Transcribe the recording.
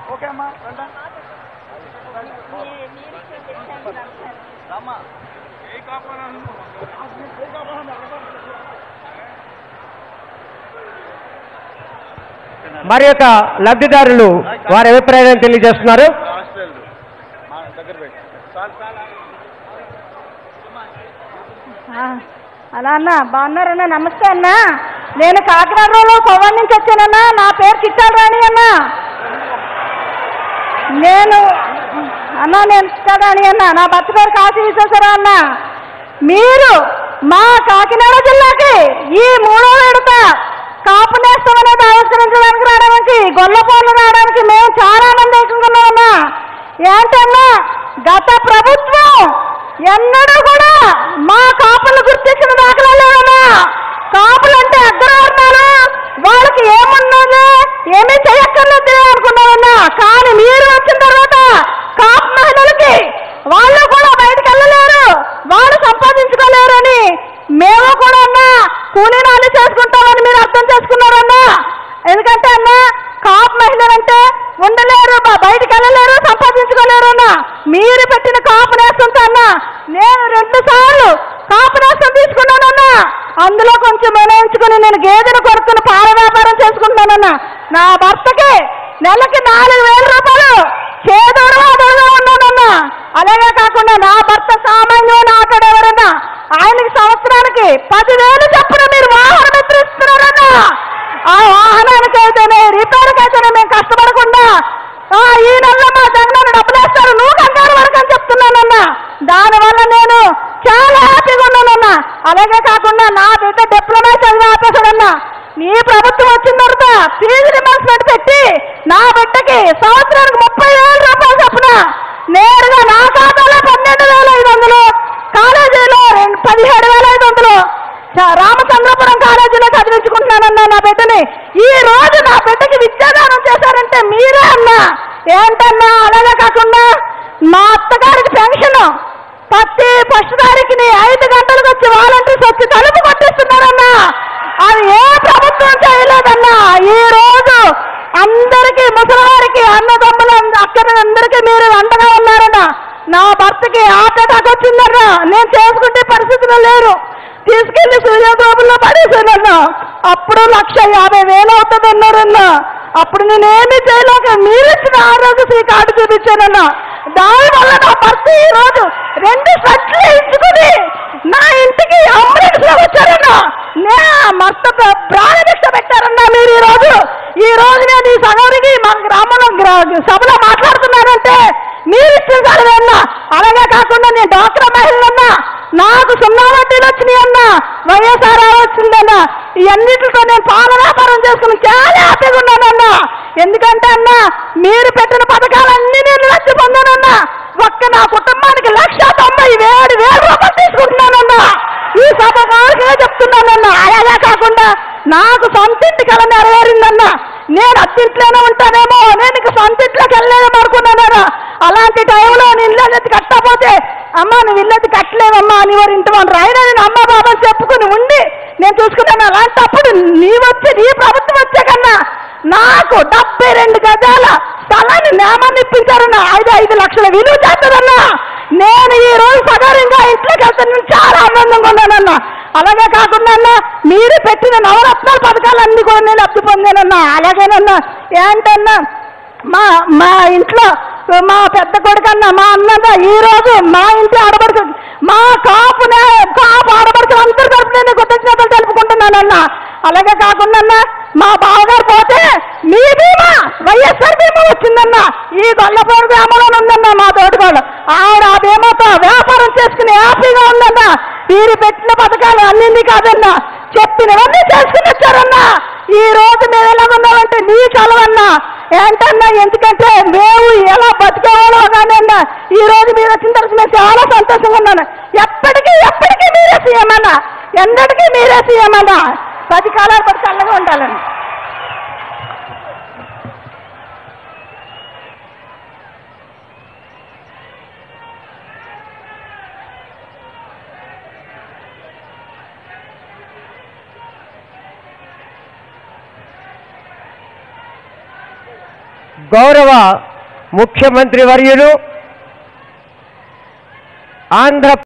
okay అమ్మా రండి రామ్మా మరి యొక్క లబ్ధిదారులు వారి అభిప్రాయాన్ని తెలియజేస్తున్నారు హాస్టల్ మా దగ్గర పెట్టి చాలు చాలు ఆ, అలా అన్న బాగున్నారన్నా నమస్తే అన్న నేను కాకినాడలో కొవ్వూరు నుంచి వచ్చానన్నా నా పేరు చిట్టాల రాణి అన్న నేను అన్న నేను చిట్టాల రాణి అన్న నా భర్త పేరు కాశీ విశ్వేశ్వరరావు అన్న మీరు మా కాకినాడ జిల్లాకి ఈ మూడో విడత కాపు నేస్తం అనేది ఆవిష్కరించడానికి రావడానికి గొల్లపోలు రావడానికి మేము చాలా ఆనందించుకున్నామన్నా ఏంటన్నా గత ప్రభుత్వం ఎన్నడూ కూడా మా కాపులు గుర్తించిన దాఖలా లేవన్నా కాపులు అంటే అగ్రవర్ణాలు వాళ్ళకి ఏమున్నది ఏమీ చేయక్కర్లేదు అనుకున్నామన్నా కానీ మీరు వచ్చిన తర్వాత కాపు మహిళలకి వాళ్ళు కూడా బయటకు వెళ్ళలేరు వాళ్ళు సంపాదించుకోలేరని మేము కూడా అన్నా కూలీ నాలు చేసుకుంటామని మీరు అర్థం చేసుకున్నారన్నా ఎందుకంటే అన్న కాపు మహిళలంటే ఉండలేరు బ- బయటికి వెళ్ళలేరు సంపాదించుకోలేరు అన్న మీరు పెట్టిన కాపు నేస్తంతో అన్న నేను రెండు సార్లు కాపు నేస్తం తీసుకున్నానన్నా అందులో కొంచెం వినయించుకుని నేను గేదెను కొనుక్కుని పాల వ్యాపారం చేసుకుంటున్నానన్నా నా భర్తకి నెలకి నాలుగు వేల రూపాయలు చేదోడు అదోడుగా ఉన్నానన్నా అలాగే కాకుండా నా భర్త సామాన్యమైన ఆటోడెవరన్నా ఆయనకి సంవత్సరానికి పదివేలు చొప్పున మీరు వాహనం ఎత్తిస్తున్నారన్నా ఆ వాహనానికైతేనే రిపేర్కి అయితేనే మేము కష్టపడకుండా ఆ, ఈ నెలలో మా జగన్ డబ్బులు వేస్తారు నువ్వు కంగారు వరకు అని చెప్తున్నానన్నా దానివల్ల నేను చాలా హ్యాపీగా ఉన్నానన్నా అలాగే కాకుండా నా బిడ్డ డిప్లొమా చదివి ఆపేశాడన్నా నీ ప్రభుత్వం వచ్చిన తర్వాత ఫీజు రిమర్స్మెంట్ పెట్టి నా బిడ్డకి సంవత్సరానికి ముప్పై వేల రూపాయలు చొప్పున నేరుగా నా ఖాతాలో పన్నెండు వేల ఐదు వందలు కాలేజీలో రెండు పదిహేడు వేల ఐదు వందలు చ- రామచంద్రపురం కాలేజీలో చదివించుకుంటున్నానన్నా నా బిడ్డని ఈ రోజు నా బిడ్డకి విద్యాదానం చేశారంటే మీరే అన్నా ఏంటన్నా అలాగే కాకుండా మా అత్తగారికి పెన్షన్ ప్రతి ఫస్ట్ తారీఖుని ఐదు గంటలకు వచ్చి వాలంటీర్స్ వచ్చి తలుపు కొట్టిస్తున్నారన్నా అది ఏ ప్రభుత్వం చేయలేదన్నా ఈ రోజు అందరికీ ముసలివారికి అన్నదమ్ములు అక్కడ అందరికీ మీరు అండగా ఉన్నారన్నా నా భర్తకి హార్ట్ అటాక్ వచ్చిందన్నా నేను చేసుకుంటే పరిస్థితిలో లేరు తీసుకెళ్లి సూర్యబాబులో పడేశానన్నా అప్పుడు లక్ష యాభై వేలు అవుతుందన్నారన్నా అప్పుడు నేనేమీ చేయలేక మీరిచ్చిన ఆరోగ్యశ్రీ కార్డు చూపించానన్నా దానివల్ల నా భర్త ఈ రోజు రెండు సట్లు ఇచ్చుకుని నా ఇంటికి అంబులెన్స్ లో వచ్చారన్నా నే మస్త ప్రాణభిక్ష పెట్టారన్నా మీరు ఈ రోజు ఈ రోజు నేను ఈ సగౌరికి మా గ్రామంలో గ్రా- సభలో మాట్లాడుతున్నానంటే మీరు ఇచ్చిన సరేనన్నా అలాగే కాకుండా నేను డాక్టర్ మహిళలన్నా నాకు సున్నా వడ్డీలు వచ్చినాయి అన్నా వైఎస్ఆర్ వచ్చిందన్నా ఇవన్నిటితో నేను పాల వ్యాపారం చేసుకుని చాలా హ్యాపీగా ఉన్నానన్నా ఎందుకంటే అన్నా మీరు పెట్టిన పథకాలన్నీ నేను లక్ష పొందానన్నా ఒక్క నా కుటుంబానికి లక్ష తొంభై వేడు వేల రూపాయలు తీసుకుంటున్నానన్నా ఈ సభ గారికే చెప్తున్నానన్నా అలాగే కాకుండా నాకు సొంత ఇంటి కల నెరవేరిందన్నా నేను అత్తింట్లోనే ఉంటానేమో నేను ఇంక సొంత ఇంట్లోకి వెళ్ళలేమో అనుకున్నానన్నా అలాంటి టైంలో నేను ఇల్లు ఎత్తి కట్టకపోతే అమ్మా నువ్వు ఇల్లు ఎత్తి కట్టలేవమ్మా నీ వారి ఇంటి వాళ్ళు రైనా నేను అమ్మ బాబా చెప్పుకుని ఉండి నేను చూసుకున్నాను అలాంటప్పుడు నీ వచ్చి నీ ప్రభుత్వం వచ్చే కన్నా నాకు డెబ్బై రెండు గజాల స్థలాన్ని నేమాన్ని ఇప్పించారన్న ఐదు ఐదు లక్షల విలువ చేస్తుందన్నా నేను ఈ రోజు సగరంగా ఇంట్లోకి వెళ్తాను చాలా ఆనందంగా ఉన్నానన్నా అలాగే కాకుండా అన్న మీరు పెట్టిన నవరత్నాల పథకాలన్నీ కూడా నేను లబ్ధి పొందానన్నా అలాగేనన్నా ఏంటన్నా మా మా ఇంట్లో మా పెద్ద కొడుకన్న మా అన్నద ఈ రోజు మా ఇంట్లో ఆడబడుచు మా కాపునే కాపు ఆడబడుచు అందరి తరపు నేను కృతజ్ఞతలు తెలుపుకుంటున్నానన్న అలాగే కాకుండా అన్న మా బావగారు పోతే మీ బీమా వైఎస్ఆర్ బీమా వచ్చిందన్న ఈ గొల్లపూడి గ్రామంలో ఉందన్న మా తోటికోళ్ళు ఆవిడ ఆ బీమాతో వ్యాపారం చేసుకుని హ్యాపీగా ఉందన్న వీరు పెట్టిన పథకాలు అన్నింది కాదన్నా చెప్పినవన్నీ చేసుకుని వచ్చారన్నా ఈ రోజు మేము ఎలా ఉన్నామంటే నీ చలవన్నా ఏంటన్నా ఎందుకంటే మేము ఎలా బతికేవాళ్ళో కానీ అన్నా ఈ రోజు మీరు వచ్చిన తర్వాత నేను చాలా సంతోషంగా ఉన్నాను ఎప్పటికీ ఎప్పటికీ మీరే సీఎం అన్నా ఎన్నటికీ మీరే సీఎం అన్నా పది కాలాలు పడి చల్లగా ఉండాలని గౌరవ ముఖ్యమంత్రి వర్యులు ఆంధ్ర